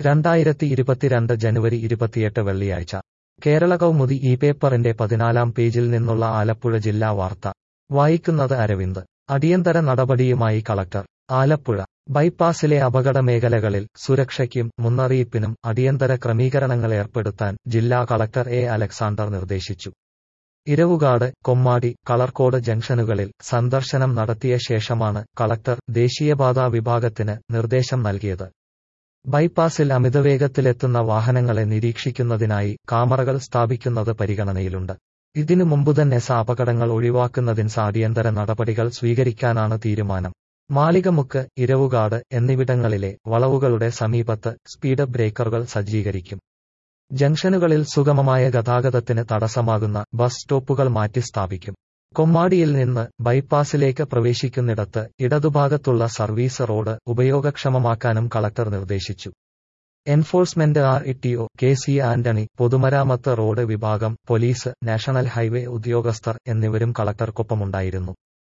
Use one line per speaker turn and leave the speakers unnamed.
രണ്ടായിരത്തി ഇരുപത്തിരണ്ട് ജനുവരി ഇരുപത്തിയെട്ട് വെള്ളിയാഴ്ച കേരള കൗമുദി ഈ പേപ്പറിന്റെ പതിനാലാം പേജിൽ നിന്നുള്ള ആലപ്പുഴ ജില്ലാ വാർത്ത വായിക്കുന്നത് അരവിന്ദ് അടിയന്തര നടപടിയുമായി കളക്ടർ ആലപ്പുഴ ബൈപ്പാസിലെ അപകട മേഖലകളിൽ സുരക്ഷയ്ക്കും മുന്നറിയിപ്പിനും അടിയന്തര ക്രമീകരണങ്ങൾ ഏർപ്പെടുത്താൻ ജില്ലാ കളക്ടർ എ അലക്സാണ്ടർ നിർദ്ദേശിച്ചു ഇരവുകാട് കൊമ്മാടി കളർക്കോട് ജംഗ്ഷനുകളിൽ സന്ദർശനം നടത്തിയ ശേഷമാണ് കളക്ടർ ദേശീയപാതാ വിഭാഗത്തിന് നിർദ്ദേശം നൽകിയത് ബൈപ്പാസിൽ അമിതവേഗത്തിലെത്തുന്ന വാഹനങ്ങളെ നിരീക്ഷിക്കുന്നതിനായി കാമറകൾ സ്ഥാപിക്കുന്നത് പരിഗണനയിലുണ്ട് ഇതിനു മുമ്പുതന്നെ അപകടങ്ങൾ ഒഴിവാക്കുന്നതിന് അടിയന്തര നടപടികൾ സ്വീകരിക്കാനാണ് തീരുമാനം മാളികമുക്ക് ഇരവുകാട് എന്നിവിടങ്ങളിലെ വളവുകളുടെ സമീപത്ത് സ്പീഡ് ബ്രേക്കറുകൾ സജ്ജീകരിക്കും ജംഗ്ഷനുകളിൽ സുഗമമായ ഗതാഗതത്തിന് തടസ്സമാകുന്ന ബസ് സ്റ്റോപ്പുകൾ മാറ്റി സ്ഥാപിക്കും കൊമ്മാടിയിൽ നിന്ന് ബൈപ്പാസിലേക്ക് പ്രവേശിക്കുന്നിടത്ത് ഇടതുഭാഗത്തുള്ള സർവീസ് റോഡ് ഉപയോഗക്ഷമമാക്കാനും കളക്ടർ നിർദ്ദേശിച്ചു enforcement R E K C Antony പൊതുമരാമത്ത് റോഡ് വിഭാഗം പോലീസ് നാഷണൽ ഹൈവേ ഉദ്യോഗസ്ഥർ എന്നിവരും കളക്ടർക്കൊപ്പമുണ്ടായിരുന്നു